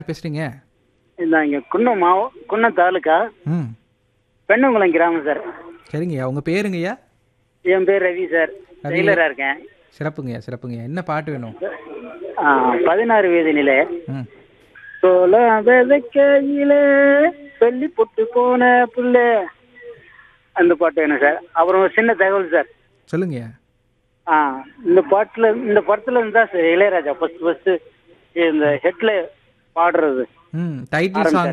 பேசுறீங்க இந்த இங்கே குன்னம் மாவ குன்னம் தாலுக்கா ம் பெண்ணங்குளம் கிராமம் சார் சரிங்கய்யா உங்கள் பேருங்கய்யா என் பேர் ரவி சார் ரவி. டெய்லராக இருக்கேன் சிறப்புங்கய்யா சிறப்புங்கய்யா என்ன பாட்டு வேணும் ஆ, பதினாறு வயது நிலை ம் சோளம் விதைக்கையில சொல்லி புட்டு போன புள்ள அந்த பாட்டு வேணும் சார் அப்புறம் ஒரு சின்ன தகவல் சார் சொல்லுங்கய்யா ஆ இந்த பாட்டுல இந்த படத்துல இருந்தா சார் இளையராஜா ஃபர்ஸ்ட் ஃபர்ஸ்ட் இந்த ஹெட்ல பாடுறது ம் டைட்டில் சாங்